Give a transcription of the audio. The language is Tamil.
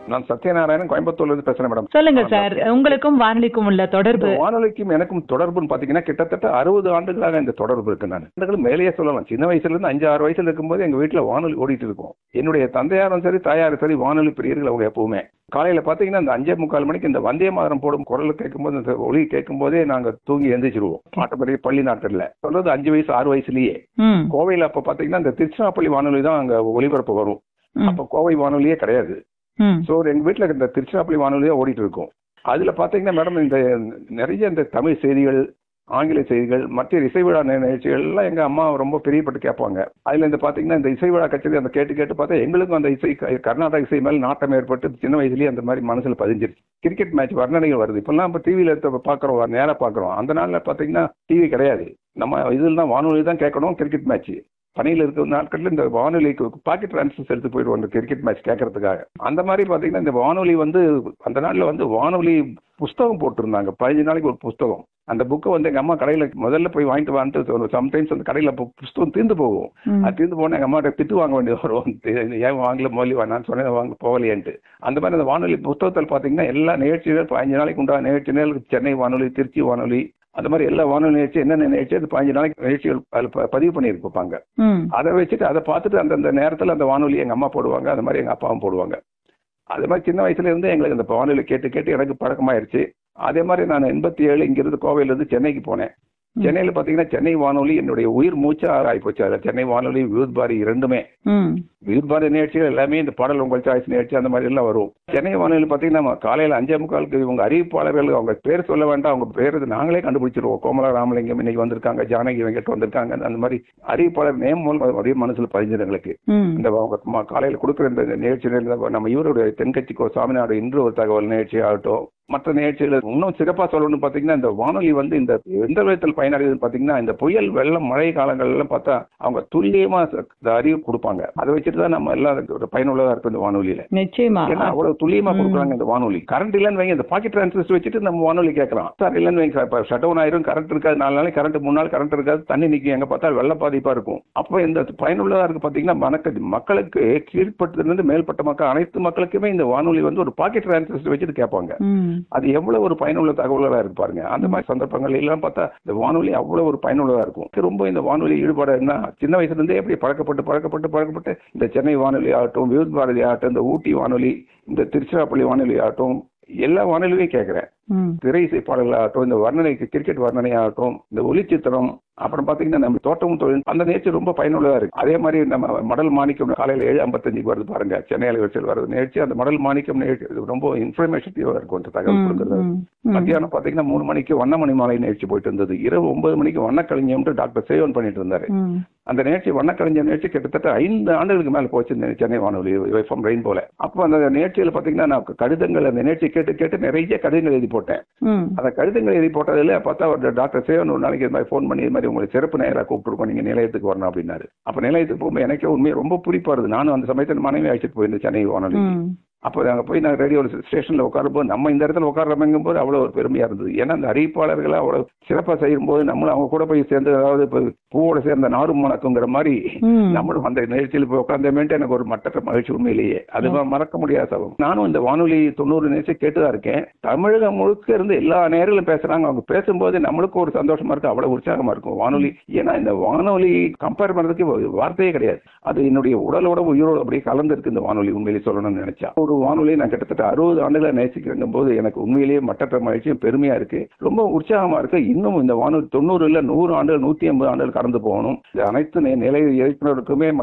நான் சத்யநாராயணன் கோயம்புத்தூர்ல இருந்து பேசுறேன் மேடம் சொல்லுங்க சார் உங்களுக்கும் வானொலிக்கும் உள்ள தொடர்பு வானொலிக்கும் எனக்கும் தொடர்புன்னு பாத்தீங்கன்னா கிட்டத்தட்ட அறுபது ஆண்டுகளாக இந்த தொடர்பு இருக்கு நான் ஆண்டுகள் மேலேயே சொல்லலாம் சின்ன வயசுல இருந்து அஞ்சு ஆறு வயசுல இருக்கும்போது எங்க வீட்டுல வானொலி ஓடிட்டு இருக்கும் என்னுடைய தந்தையாரும் சரி தாயாரும் சரி வானொலி பிரியர்கள் அவங்க எப்பவுமே காலையில பாத்தீங்கன்னா இந்த அஞ்சே முக்கால் மணிக்கு இந்த வந்தே மாதரம் போடும் குரல் கேட்கும்போது இந்த ஒளி கேட்கும் போதே நாங்க தூங்கி எந்திரிச்சிருவோம் ஆட்டோமேட்டிக் பள்ளி நாட்டில் சொல்றது அஞ்சு வயசு ஆறு வயசுலயே ம் கோவையில அப்ப பாத்தீங்கன்னா இந்த திருச்சிராப்பள்ளி வானொலி தான் அங்க ஒளிபரப்பு வரும் ம், அப்ப கோவை வானொலியே கிடையாது ம் ஸோ எங்க வீட்டுல இந்த திருச்சிராப்பள்ளி வானொலியா ஓடிட்டு இருக்கும் அதுல பாத்தீங்கன்னா மேடம் இந்த நிறைய இந்த தமிழ் செய்திகள் ஆங்கில செய்திகள் மற்ற இசை விழா நி- நிகழ்ச்சிகள் எல்லாம் எங்க அம்மா ரொம்ப பிரியப்பட்டு கேட்பாங்க அதுல இந்த பாத்தீங்கன்னா இந்த இசை விழா கச்சேரி அந்த கேட்டு கேட்டு பார்த்தா எங்களுக்கும் அந்த இசை க- கர்நாடக இசை மேல நாட்டம் ஏற்பட்டு சின்ன வயசுலயே அந்த மாதிரி மனசுல பதிஞ்சிருச்சு கிரிக்கெட் மேட்ச் வர்ணனைகள் வருது இப்பெல்லாம் இப்ப டிவியில பாக்குறோம் நேரா பாக்குறோம் அந்த நாள்ல பாத்தீங்கன்னா டிவி கிடையாது நம்ம இதில் தான் வானொலி தான் கேட்கணும் கிரிக்கெட் மேட்ச் பணியில் இருக்கிற நாட்கள்ல இந்த வானொலிக்கு பாக்கெட் ட்ரான்ஸ்ஃபர்ஸ் எடுத்து போயிடுவோம் இந்த கிரிக்கெட் மேட்ச் கேட்கறதுக்காக அந்த மாதிரி பாத்தீங்கன்னா இந்த வானொலி வந்து அந்த நாள்ல வந்து வானொலி புஸ்தகம் போட்டிருந்தாங்க பதினஞ்சு நாளைக்கு ஒரு புஸ்தகம் அந்த புக்கை வந்து எங்க அம்மா கடையில முதல்ல போய் வாங்கிட்டு வான்ட்டு சம்டைம்ஸ் அந்த கடையில பு- புஸ்தகம் தீர்ந்து போகும் ம். அது தீர்ந்து போனா எங்க அம்மாட்ட திட்டு வாங்க வேண்டியது வரும் இது ஏன் வாங்கல மொழி நான் சொன்னேன் வாங்க போகலையேன்ட்டு அந்த மாதிரி அந்த வானொலி புஸ்தகத்தில் பாத்தீங்கன்னா எல்லா நிகழ்ச்சிகள் பதினஞ்சு நாளைக்கு உண்டான நிகழ்ச்சிகள் சென்னை வானொலி திருச்சி வானொலி அந்த மாதிரி எல்லா வானொலி நிகழ்ச்சி என்னென்ன நிகழ்ச்சி அது பதினஞ்சு நாளைக்கு நிகழ்ச்சிகள் அதில் ப- பதிவு பண்ணியிருப்பாங்க ம் அதை வச்சுட்டு அதை பார்த்துட்டு அந்தந்த நேரத்தில் அந்த வானொலி எங்க அம்மா போடுவாங்க அந்த மாதிரி எங்க அப்பாவும் போடுவாங்க அது மாதிரி சின்ன வயசுல இருந்து எங்களுக்கு அந்த வானொலி கேட்டு கேட்டு எனக்கு பழக்கமாயிருச்சு அதே மாதிரி நான் எண்பத்தி ஏழு இங்கிருந்து கோவையில இருந்து சென்னைக்கு போனேன் ம். சென்னையில பாத்தீங்கன்னா சென்னை வானொலி என்னுடைய உயிர் மூச்சா ஆகிப்போச்சு அதுல சென்னை வானொலி வியூத் பாரி இரண்டுமே ம் வியூத் பாரி நிகழ்ச்சிகள் எல்லாமே இந்த பாடல் உங்கள் சாய்ஸ் நிகழ்ச்சி அந்த மாதிரி எல்லாம் வரும் சென்னை வானொலி பாத்தீங்கன்னா நம்ம காலையில அஞ்சே முக்காலுக்கு இவங்க அறிவிப்பாளர்கள் அவங்க பேர் சொல்ல வேண்டாம் அவங்க பேர் இது நாங்களே கண்டுபிடிச்சிருவோம் கோமலா ராமலிங்கம் இன்னைக்கு வந்திருக்காங்க ஜானகி வெங்கட் வந்திருக்காங்க அந்த மாதிரி அறிவிப்பாளர் நேம் மூலம் அப்படியே மனசுல பதிஞ்சது எங்களுக்கு ம் இந்த அவங்க ம- காலையில கொடுக்குற இந்த நிகழ்ச்சிகள் நம்ம இவருடைய தென்கட்சிக்கோ சாமிநாடு இன்று ஒரு தகவல் நிகழ்ச்சி ஆகட்டும் மற்ற நிகழ்ச்சிகள் இன்னும் சிறப்பா சொல்லணும்னு பாத்தீங்கன்னா இந்த வானொலி வந்து இந்த எந்த விதத்தில் பயனடையுதுன்னு பாத்தீங்கன்னா இந்த புயல் வெள்ளம் மழை காலங்கள்லாம் பார்த்தா அவங்க துல்லியமா ச- இந்த அறிவு கொடுப்பாங்க அதை வச்சுட்டு தான் நம்ம எல்லாம் அதுக்கு ஒரு பயனுள்ளதா இருக்கும் இந்த வானொலியில நிச்சயமா ஏன்னா அவ்வளவு துல்லியமா ம். கொடுக்குறாங்க இந்த வானொலி கரண்ட் இல்லைன்னு வைங்க இந்த பாக்கெட் டிரான்சிஸ்டர் வச்சுட்டு நம்ம வானொலி கேட்கலாம் சார் இல்லைன்னு வைங்க சார் இப்போ ஷட் டவுன் ஆயிரும் கரண்ட் இருக்காது நாலு நாளைக்கு கரண்ட் மூணு நாள் கரண்ட் இருக்காது தண்ணி நிற்கும் எங்க பார்த்தா வெள்ள பாதிப்பா இருக்கும் அப்போ இந்த பயனுள்ளதா இருக்கு பாத்தீங்கன்னா மனக்கு மக்களுக்கு கீழ்பட்டதுலேருந்து மேல்பட்ட மக்கள் அனைத்து மக்களுக்குமே இந்த வானொலி வந்து ஒரு பாக்கெட் டிரான்சிஸ்டர் வச்சுட்டு கேட்பாங்க ம் அது எவ்வளவு ஒரு பயனுள்ள தகவல்களா இருக்கு பாருங்க அந்த மாதிரி சந்தர்ப்பங்கள் எல்லாம் பார்த்தா இந்த வானொலி அவ்வளவு ஒரு பயனுள்ளதா இருக்கும் எனக்கு ரொம்ப இந்த வானொலி ஈடுபாடு என்ன சின்ன வயசுல இருந்தே எப்படி பழக்கப்பட்டு பழக்கப்பட்டு பழக்கப்பட்டு இந்த சென்னை வானொலி ஆகட்டும் வியூத் பாரதி ஆகட்டும் இந்த ஊட்டி வானொலி இந்த திருச்சிராப்பள்ளி வானொலி ஆகட்டும் எல்லா வானொலியும் கேட்கிறேன் ம் திரை இசை பாடல்களாகட்டும் இந்த வர்ணனை கிரிக்கெட் வர்ணனை ஆகட்டும் இந்த ஒளிச்சித்திரம் அப்புறம் பாத்தீங்கன்னா நம்ம தோட்டமும் தொழில் அந்த நிகழ்ச்சி ரொம்ப பயனுள்ளதா இருக்கு அதே மாதிரி நம்ம மடல் மாணிக்கம் காலையில ஏழு ஐம்பத்தஞ்சுக்கு வருது பாருங்க சென்னை நிகழ்ச்சியில் வருது நிகழ்ச்சி அந்த மடல் மாணிக்கம் நிகழ்ச்சி இது ரொம்ப இன்ஃபர்மேஷன் இருக்கும் இந்த தகவல் கொடுக்கறது ம், ம். மத்தியானம் பாத்தீங்கன்னா மூணு மணிக்கு வண்ணமணி மாலை நிகழ்ச்சி போயிட்டு இருந்தது இரவு ஒன்பது மணிக்கு வண்ணக்கலைஞம்னு டாக்டர் சேவன் பண்ணிட்டு இருந்தாரு ம் அந்த நிகழ்ச்சி வண்ணக்கலைஞர் நிகழ்ச்சி கிட்டத்தட்ட ஐந்து ஆண்டுகளுக்கு மேல போச்சு இந்த சென்னை வானொலி எஃப்எம் ரெயின் போல அப்போ அந்த நிகழ்ச்சியில பாத்தீங்கன்னா நான் கடிதங்கள் அந்த நிகழ்ச்சி கேட்டு கேட்டு நிறைய கடிதங்கள் எழுதி போட்டேன் ம் அந்த கடிதங்கள் எழுதி போட்டதுல பார்த்தா ஒரு டாக்டர் சேவன் ஒரு நாளைக்கு இது மாதிரி ஃபோன் பண்ணி இது மாதிரி உங்களுக்கு சிறப்பு நேராக கூப்பிட்டுருக்கோம் நீங்க நிலையத்துக்கு வரணும் அப்படின்னாரு அப்ப நிலையத்துக்கு போகும்போது எனக்கே உண்மையை ரொம்ப குறிப்பா இருந்தது நானும் அந்த சமயத்தில் மனைவி அழைச்சிட்டு போயிருந்தேன் சென்னை வானொலி ம் அப்போ நாங்கள் போய் நான் ரேடியோ ஸ்டேஷனில் உட்காரும்போது நம்ம இந்த இடத்துல உட்காரமைங்கும் போது அவ்வளோ ஒரு பெருமையாக இருந்தது ஏன்னா அந்த அறிவிப்பாளர்களை அவ்வளோ சிறப்பாக செய்யும்போது நம்மளும் அவங்க கூட போய் சேர்ந்து அதாவது இப்போ பூவோட சேர்ந்த நாரும் மணக்குங்கிற மாதிரி ம் நம்மளும் அந்த நிகழ்ச்சியில் போய் உட்காந்தமேட்டு எனக்கு ஒரு மட்டற்ற மகிழ்ச்சி உண்மையிலேயே அது மறக்க முடியாத சபம் நானும் இந்த வானொலி தொண்ணூறு நிகழ்ச்சி கேட்டுதான் இருக்கேன் தமிழகம் முழுக்க இருந்து எல்லா நேரங்களும் பேசுறாங்க அவங்க பேசும்போது நம்மளுக்கும் ஒரு சந்தோஷமா இருக்கு அவ்வளவு உற்சாகமா இருக்கும் வானொலி ஏன்னா இந்த வானொலி கம்பேர் பண்றதுக்கு ஒரு வார்த்தையே கிடையாது அது என்னுடைய உடலோட உயிரோட அப்படியே கலந்து இருக்கு இந்த வானொலி உண்மையிலேயே சொல்லணும்னு நினைச்சா ஒரு வானொலி நான் கிட்டத்தட்ட அறுபது ஆண்டுகளை நேசிக்கிறங்க போது எனக்கு உண்மையிலேயே மட்டற்ற மகிழ்ச்சியும் பெருமையா இருக்கு ரொம்ப உற்சாகமா இருக்கு இன்னும் இந்த வானொலி தொண்ணூறு இல்ல நூறு ஆண்டுகள் நூத்தி ஐம்பது ஆண்டுகள் கடந்து போகணும் இது அனைத்து நி- நிலை இயக்குநருக்குமே